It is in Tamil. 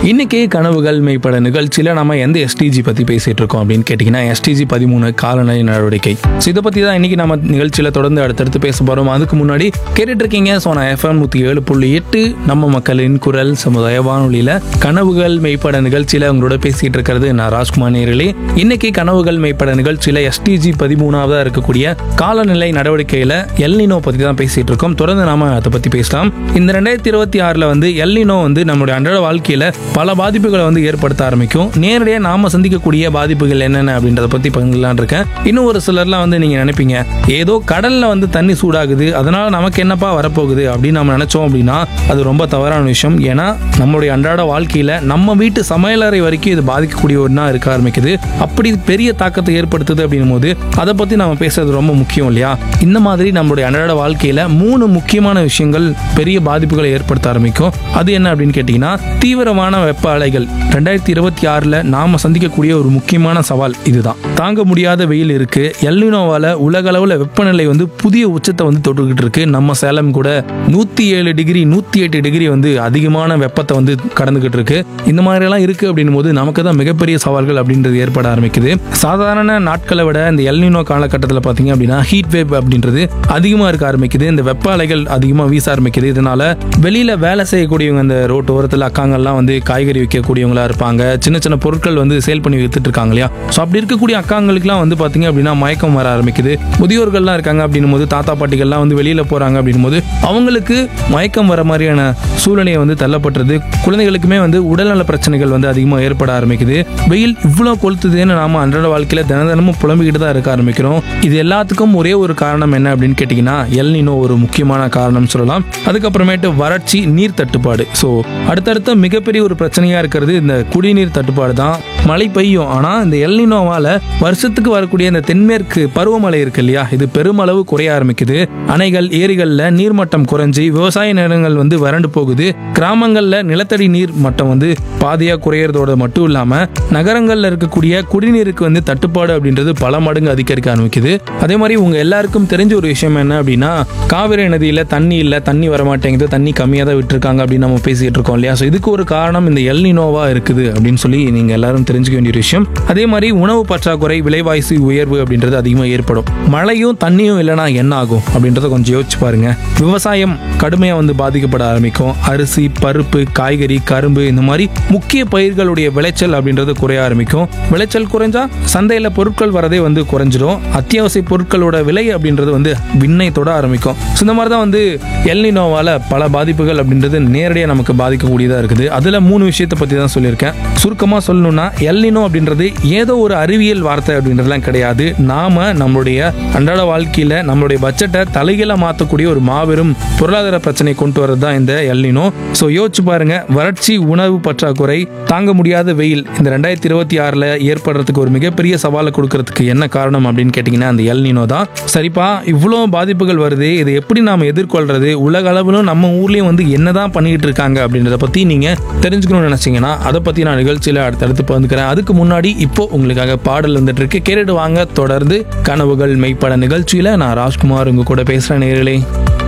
இன்னைக்கு கனவுகள் மெய்ப்பட நிகழ்ச்சியில் நம்ம எந்த எஸ்டிஜி பற்றி பேசிட்டு இருக்கோம் அப்படின்னு கேட்டிங்கன்னா எஸ்டிஜி பதிமூணு காலநிலை நடவடிக்கை ஸோ இதை பற்றி தான் இன்னைக்கு நம்ம நிகழ்ச்சியில் தொடர்ந்து அடுத்தடுத்து பேச போகிறோம் அதுக்கு முன்னாடி கேட்டுட்டு இருக்கீங்க ஸோ நான் எஃப்எம் நூற்றி ஏழு புள்ளி எட்டு நம்ம மக்களின் குரல் சமுதாய வானொலியில் கனவுகள் மெய்ப்பட நிகழ்ச்சியில் உங்களோட பேசிட்டு இருக்கிறது நான் ராஜ்குமார் நேரிலே இன்னைக்கு கனவுகள் மெய்ப்பட நிகழ்ச்சியில் எஸ்டிஜி பதிமூணாவதாக இருக்கக்கூடிய காலநிலை நடவடிக்கையில் எல்னினோ பற்றி தான் பேசிட்டு இருக்கோம் தொடர்ந்து நாம அதை பற்றி பேசலாம் இந்த ரெண்டாயிரத்தி இருபத்தி ஆறில் வந்து எல்னினோ வந்து நம்மளுடைய அன்றாட வாழ்க்கையில் பல பாதிப்புகளை வந்து ஏற்படுத்த ஆரம்பிக்கும் நேரடியாக நாம சந்திக்கக்கூடிய பாதிப்புகள் என்னென்ன அப்படின்றத பற்றி பகிரலான் இருக்கேன் இன்னும் ஒரு சிலர்லாம் வந்து நீங்கள் நினைப்பீங்க ஏதோ கடலில் வந்து தண்ணி சூடாகுது அதனால நமக்கு என்னப்பா வரப்போகுது அப்படின்னு நம்ம நினைச்சோம் அப்படின்னா அது ரொம்ப தவறான விஷயம் ஏன்னா நம்மளுடைய அன்றாட வாழ்க்கையில் நம்ம வீட்டு சமையலறை வரைக்கும் இது பாதிக்கக்கூடிய ஒன்றா இருக்க ஆரம்பிக்குது அப்படி பெரிய தாக்கத்தை ஏற்படுத்துது அப்படின்னும் போது அதை பற்றி நம்ம பேசுறது ரொம்ப முக்கியம் இல்லையா இந்த மாதிரி நம்மளுடைய அன்றாட வாழ்க்கையில் மூணு முக்கியமான விஷயங்கள் பெரிய பாதிப்புகளை ஏற்படுத்த ஆரம்பிக்கும் அது என்ன அப்படின்னு கேட்டிங்கன்னா தீவிரமான வெப்ப அலைகள் ரெண்டாயிரத்தி இருபத்தி ஆறில் நாம் சந்திக்கக்கூடிய ஒரு முக்கியமான சவால் இதுதான் தாங்க முடியாத வெயில் இருக்கு எல்லினோவால உலக அளவில் வெப்பநிலை வந்து புதிய உச்சத்தை வந்து தொட்டுக்கிட்டு இருக்கு நம்ம சேலம் கூட நூற்றி ஏழு டிகிரி நூற்றி எட்டு டிகிரி வந்து அதிகமான வெப்பத்தை வந்து கடந்துகிட்டு இருக்கு இந்த மாதிரியெல்லாம் இருக்கு அப்படின்னும் போது நமக்கு தான் மிகப்பெரிய சவால்கள் அப்படின்றது ஏற்பட ஆரம்பிக்குது சாதாரண நாட்களை விட இந்த எல்னினோ காலகட்டத்தில் பார்த்தீங்க அப்படின்னா ஹீட் வேவ் அப்படின்றது அதிகமாக இருக்க ஆரம்பிக்குது இந்த வெப்ப அலைகள் அதிகமாக வீச ஆரம்பிக்குது இதனால வெளியில வேலை செய்யக்கூடியவங்க இந்த ரோட்டு ஓரத்தில் அக்காங்கள்லாம் வந்து காய்கறி விற்கக்கூடியவங்களா இருப்பாங்க சின்ன சின்ன பொருட்கள் வந்து சேல் பண்ணி வித்துட்டு இருக்காங்க இல்லையா ஸோ அப்படி இருக்கக்கூடிய அக்காங்களுக்குலாம் வந்து பார்த்தீங்க அப்படின்னா மயக்கம் வர ஆரம்பிக்குது முதியோர்கள்லாம் இருக்காங்க அப்படின்னும் போது தாத்தா பாட்டிகள்லாம் வந்து வெளியில போறாங்க அப்படின்னும் போது அவங்களுக்கு மயக்கம் வர மாதிரியான சூழ்நிலையை வந்து தள்ளப்பட்டுறது குழந்தைகளுக்குமே வந்து உடல்நல பிரச்சனைகள் வந்து அதிகமாக ஏற்பட ஆரம்பிக்குது வெயில் இவ்வளோ கொளுத்துதுன்னு நாம அன்றாட வாழ்க்கையில தின தினமும் புலம்பிக்கிட்டு தான் இருக்க ஆரம்பிக்கிறோம் இது எல்லாத்துக்கும் ஒரே ஒரு காரணம் என்ன அப்படின்னு கேட்டிங்கன்னா எல்னினோ ஒரு முக்கியமான காரணம் சொல்லலாம் அதுக்கப்புறமேட்டு வறட்சி நீர் தட்டுப்பாடு ஸோ அடுத்தடுத்த மிகப்பெரிய ஒரு பிரச்சனையா இருக்கிறது இந்த குடிநீர் தட்டுப்பாடு தான் மழை பெய்யும் ஆனா இந்த எல்னினோவால வருஷத்துக்கு வரக்கூடிய இந்த தென்மேற்கு பருவமழை இருக்கு இல்லையா இது பெருமளவு குறைய ஆரம்பிக்குது அணைகள் ஏரிகள்ல நீர்மட்டம் குறைஞ்சி விவசாய நிலங்கள் வந்து வறண்டு போகுது கிராமங்கள்ல நிலத்தடி நீர் மட்டம் வந்து பாதியா குறையறதோட மட்டும் இல்லாம நகரங்கள்ல இருக்கக்கூடிய குடிநீருக்கு வந்து தட்டுப்பாடு அப்படின்றது பல மடங்கு அதிகரிக்க ஆரம்பிக்குது அதே மாதிரி உங்க எல்லாருக்கும் தெரிஞ்ச ஒரு விஷயம் என்ன அப்படின்னா காவிரி நதியில தண்ணி இல்ல தண்ணி வர மாட்டேங்குது தண்ணி கம்மியா தான் விட்டுருக்காங்க அப்படின்னு நம்ம பேசிட்டு இருக்கோம் இல்லையா ஸோ இதுக்கு ஒரு காரணம் இந்த எல்னினோவா இருக்குது அப்படின்னு சொல்லி நீங்க எல்லாரும் தெரிஞ்சுக்க வேண்டிய ஒரு விஷயம் அதே மாதிரி உணவு பற்றாக்குறை விலைவாசி உயர்வு அப்படின்றது அதிகமாக ஏற்படும் மழையும் தண்ணியும் இல்லைனா என்ன ஆகும் அப்படின்றத கொஞ்சம் யோசிச்சு பாருங்க விவசாயம் கடுமையா வந்து பாதிக்கப்பட ஆரம்பிக்கும் அரிசி பருப்பு காய்கறி கரும்பு இந்த மாதிரி முக்கிய பயிர்களுடைய விளைச்சல் அப்படின்றது குறைய ஆரம்பிக்கும் விளைச்சல் குறைஞ்சா சந்தையில பொருட்கள் வரதே வந்து குறைஞ்சிடும் அத்தியாவசிய பொருட்களோட விலை அப்படின்றது வந்து விண்ணை தொட ஆரம்பிக்கும் So, இந்த மாதிரி தான் வந்து எல்னினோவால பல பாதிப்புகள் அப்படின்றது நேரடியாக நமக்கு பாதிக்கக்கூடியதா இருக்குது அதுல மூணு விஷயத்தை பத்தி தான் சொல்லியிருக்கேன் சுருக்கமா சொல்லணும்னா எல்னினோ அப்படின்றது ஏதோ ஒரு அறிவியல் வார்த்தை அப்படின்றதுலாம் கிடையாது நாம நம்மளுடைய அன்றாட வாழ்க்கையில நம்மளுடைய பட்ஜெட்டை தலைகீழ மாற்றக்கூடிய ஒரு மாபெரும் பொருளாதார பிரச்சனை கொண்டு வரது தான் இந்த எல்னினோ ஸோ யோசிச்சு பாருங்க வறட்சி உணவு பற்றாக்குறை தாங்க முடியாத வெயில் இந்த ரெண்டாயிரத்தி இருபத்தி ஆறுல ஏற்படுறதுக்கு ஒரு மிகப்பெரிய சவாலை கொடுக்கறதுக்கு என்ன காரணம் அப்படின்னு கேட்டிங்கன்னா அந்த எல்னினோ தான் சரிப்பா இவ்வளோ பாதிப்புகள் வருது இதை எப்படி நாம எதிர்கொள்றது உலக அளவிலும் நம்ம ஊர்லயும் வந்து என்னதான் பண்ணிட்டு இருக்காங்க அப்படின்றத பத்தி நீங்க தெரிஞ்சுக்கணும்னு நினைச்சீங்கன்னா அதை பத்தி நான் நிகழ்ச்சியில அடுத்தடுத்து பகிர்ந்துக்கிறேன் அதுக்கு முன்னாடி இப்போ உங்களுக்காக பாடல் வந்துட்டு இருக்கு கேட்டுட்டு வாங்க தொடர்ந்து கனவுகள் மெய்ப்பட நிகழ்ச்சியில நான் ராஜ்குமார் உங்க கூட பேசுறேன் நேர்களே